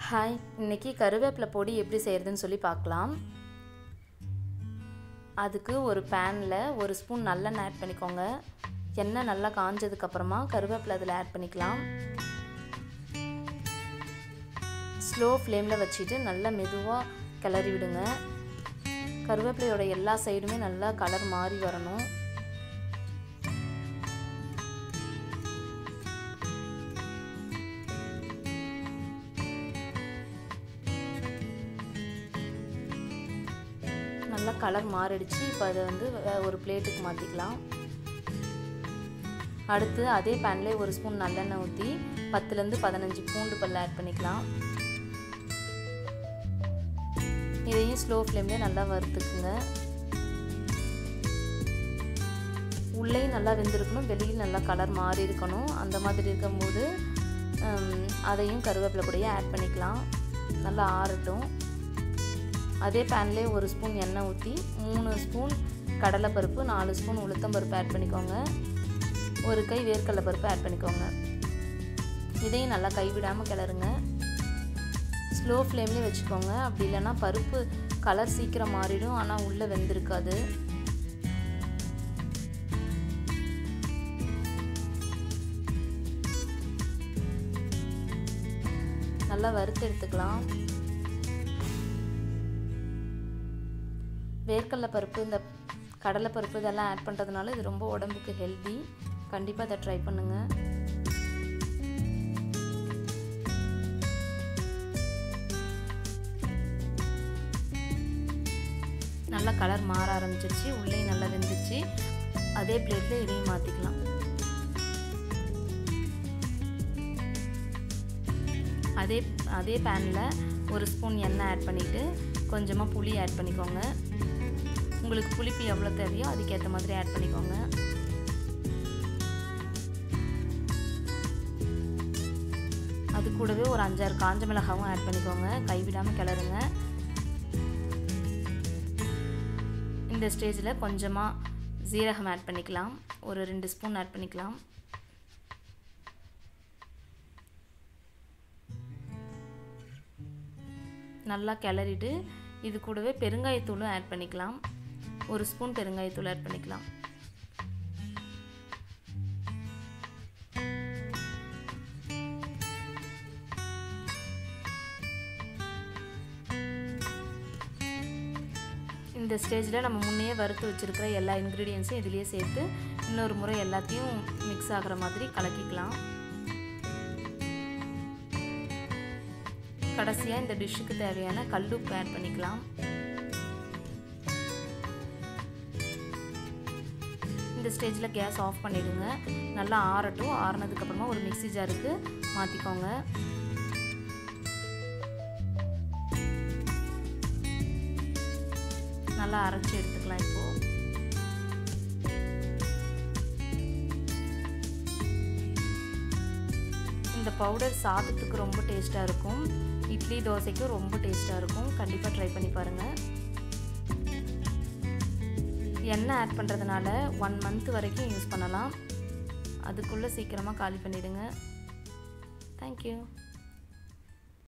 hi இன்னைக்கு கருவேப்பிலை பொடி எப்படி செய்கிறதுன்னு சொல்லி பார்க்கலாம் அதுக்கு ஒரு பேனில் ஒரு ஸ்பூன் நல்லெண்ணெய் ஆட் பண்ணிக்கோங்க எண்ணெய் நல்லா காஞ்சதுக்கப்புறமா கருவேப்பிலை அதில் ஆட் பண்ணிக்கலாம் ஸ்லோ ஃப்ளேமில் வச்சுட்டு நல்லா மெதுவாக கிளறி விடுங்க கருவேப்பிலையோட எல்லா சைடுமே நல்லா கலர் மாறி வரணும் நல்லா கலர் மாறிடுச்சு இப்போ அதை வந்து ஒரு பிளேட்டுக்கு மாற்றிக்கலாம் அடுத்து அதே பேன்லேயே ஒரு ஸ்பூன் நல்லெண்ணெய் ஊற்றி பத்துலேருந்து பதினஞ்சு பூண்டு பல் ஆட் பண்ணிக்கலாம் இதையும் ஸ்லோ ஃப்ளேம்லேயே நல்லா வறுத்துக்குங்க உள்ளேயும் நல்லா வெந்திருக்கணும் வெளியில் நல்லா கலர் மாறி இருக்கணும் அந்த மாதிரி இருக்கும்போது அதையும் கருவேப்பிலை கூடயே ஆட் பண்ணிக்கலாம் நல்லா ஆறட்டும் அதே பேன்லேயே ஒரு ஸ்பூன் எண்ணெய் ஊற்றி மூணு ஸ்பூன் கடலைப்பருப்பு நாலு ஸ்பூன் உளுத்தம்பருப்பு ஆட் பண்ணிக்கோங்க ஒரு கை வேர்க்கடலை பருப்பு ஆட் பண்ணிக்கோங்க இதையும் நல்லா கைவிடாமல் கிளறுங்க ஸ்லோ ஃப்ளேம்லேயே வச்சுக்கோங்க அப்படி இல்லைன்னா பருப்பு கலர் சீக்கிரம் மாறிடும் ஆனால் உள்ளே வெந்திருக்காது நல்லா வறுத்து எடுத்துக்கலாம் வேர்க்கடலை பருப்பு இந்த கடலை பருப்பு இதெல்லாம் ஆட் பண்ணுறதுனால இது ரொம்ப உடம்புக்கு ஹெல்தி கண்டிப்பாக அதை ட்ரை பண்ணுங்கள் நல்லா கலர் மாற ஆரம்பிச்சிருச்சு உள்ளேயும் நல்லா வெந்துருச்சு அதே பிளேட்டில் இதையும் மாற்றிக்கலாம் அதே அதே பேனில் ஒரு ஸ்பூன் எண்ணெய் ஆட் பண்ணிவிட்டு கொஞ்சமாக புளி ஆட் பண்ணிக்கோங்க உங்களுக்கு புளிப்பு எவ்வளோ தேவையோ அதுக்கேற்ற மாதிரி ஆட் பண்ணிக்கோங்க அது கூடவே ஒரு அஞ்சாறு காஞ்ச மிளகாவும் ஆட் பண்ணிக்கோங்க கைவிடாமல் கிளறுங்க இந்த ஸ்டேஜில் கொஞ்சமாக ஜீரகம் ஆட் பண்ணிக்கலாம் ஒரு ரெண்டு ஸ்பூன் ஆட் பண்ணிக்கலாம் நல்லா கிளறிட்டு இது கூடவே பெருங்காயத்தூளும் ஆட் பண்ணிக்கலாம் ஒரு ஸ்பூன் பெருங்காயத்தூள் ஆட் பண்ணிக்கலாம் இந்த ஸ்டேஜில் நம்ம முன்னையே வறுத்து வச்சுருக்கிற எல்லா இன்க்ரீடியன்ஸும் இதுலேயே சேர்த்து இன்னொரு முறை எல்லாத்தையும் மிக்ஸ் ஆகிற மாதிரி கலக்கிக்கலாம் கடைசியாக இந்த டிஷ்ஷுக்கு தேவையான கல்லுப்பு ஆட் பண்ணிக்கலாம் இந்த ஸ்டேஜில் கேஸ் ஆஃப் பண்ணிவிடுங்க நல்லா ஆறட்டும் ஆறுனதுக்கப்புறமா ஒரு மிக்சி ஜாருக்கு மாற்றிக்கோங்க நல்லா அரைச்சி எடுத்துக்கலாம் இப்போது இந்த பவுடர் சாதத்துக்கு ரொம்ப டேஸ்ட்டாக இருக்கும் இட்லி தோசைக்கும் ரொம்ப டேஸ்ட்டாக இருக்கும் கண்டிப்பாக ட்ரை பண்ணி பாருங்கள் எண்ணெய் ஆட் பண்ணுறதுனால ஒன் மந்த் வரைக்கும் யூஸ் பண்ணலாம் அதுக்குள்ளே சீக்கிரமாக காலி பண்ணிவிடுங்க தேங்க்யூ